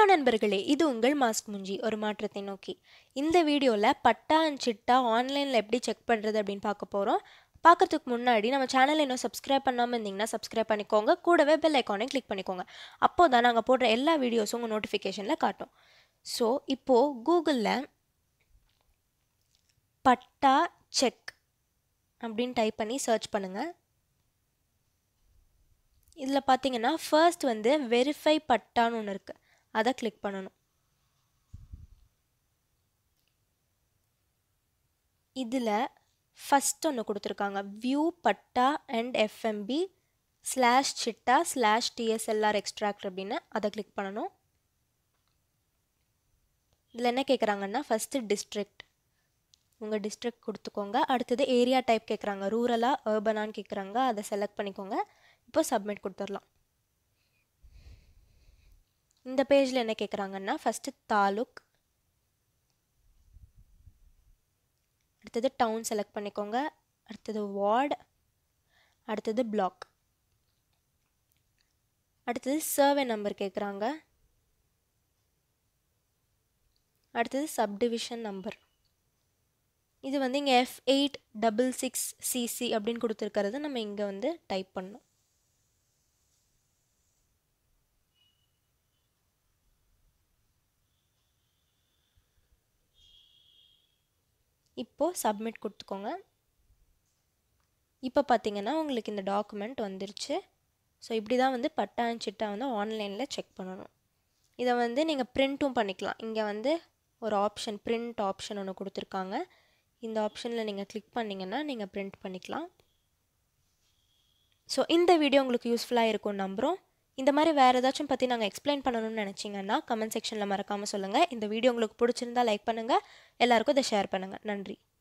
hello நண்பர்களே இது உங்கள் மாஸ்க் முஞ்சி ஒரு மாற்றத்தை நோக்கி இந்த வீடியோவில் பட்டா அண்ட் சிட்டா ஆன்லைனில் எப்படி செக் பண்ணுறது அப்படின்னு பார்க்க போகிறோம் பார்க்கறதுக்கு முன்னாடி நம்ம சேனலை இன்னும் சப்ஸ்கிரைப் பண்ணாமல் இருந்தீங்கன்னா சப்ஸ்கிரைப் பண்ணிக்கோங்க கூடவே பெல் ஐக்கானையும் கிளிக் பண்ணிக்கோங்க அப்போ தான் நாங்கள் போடுற எல்லா வீடியோஸும் உங்கள் நோட்டிஃபிகேஷனில் காட்டும் ஸோ இப்போது கூகுளில் பட்டா செக் அப்படின்னு டைப் பண்ணி சர்ச் பண்ணுங்கள் இதில் பார்த்தீங்கன்னா ஃபர்ஸ்ட் வந்து வெரிஃபை பட்டான்னு ஒன்று இருக்குது அதை கிளிக் பண்ணணும் இதில் ஃபஸ்ட் ஒன்று கொடுத்துருக்காங்க view patta and FMB slash chitta slash TSLR extract அப்படின்னு அதை கிளிக் பண்ணணும் இதில் என்ன கேட்குறாங்கன்னா ஃபஸ்ட்டு டிஸ்ட்ரிக்ட் உங்கள் டிஸ்ட்ரிக்ட் கொடுத்துக்கோங்க அடுத்தது ஏரியா டைப் கேட்குறாங்க ரூரலாக அர்பனான்னு கேட்குறாங்க அதை செலக்ட் பண்ணிக்கோங்க இப்போ சப்மிட் கொடுத்துடலாம் இந்த பேஜில் என்ன கேட்குறாங்கன்னா ஃபஸ்ட்டு தாலுக் அடுத்தது டவுன் செலக்ட் பண்ணிக்கோங்க அடுத்தது வார்டு அடுத்தது பிளாக் அடுத்தது சர்வே நம்பர் கேட்குறாங்க அடுத்தது சப்டிவிஷன் நம்பர் இது வந்து இங்கே F eight double six CC அப்படின்னு கொடுத்துருக்கிறது நம்ம இங்கே வந்து டைப் பண்ணோம் இப்போது சப்மிட் கொடுத்துக்கோங்க இப்போ பார்த்தீங்கன்னா உங்களுக்கு இந்த டாக்குமெண்ட் வந்துருச்சு ஸோ இப்படி தான் வந்து பட்டா அண்ட் சிட்டா வந்து ஆன்லைனில் செக் பண்ணணும் இதை வந்து நீங்கள் ப்ரிண்ட்டும் பண்ணிக்கலாம் இங்கே வந்து ஒரு ஆப்ஷன் ப்ரிண்ட் ஆப்ஷன் ஒன்று கொடுத்துருக்காங்க இந்த ஆப்ஷனில் நீங்கள் கிளிக் பண்ணிங்கன்னா நீங்கள் ப்ரிண்ட் பண்ணிக்கலாம் ஸோ இந்த வீடியோ உங்களுக்கு யூஸ்ஃபுல்லாக இருக்கும் நம்புகிறோம் இந்த மாதிரி வேறு ஏதாச்சும் பற்றி நாங்கள் எக்ஸ்பிளைன் பண்ணணும்னு நினச்சிங்கன்னா கமெண்ட் செக்ஷனில் மறக்காமல் சொல்லுங்கள் இந்த வீடியோ உங்களுக்கு பிடிச்சிருந்தா லைக் பண்ணுங்கள் எல்லாருக்கும் இதை ஷேர் பண்ணுங்கள் நன்றி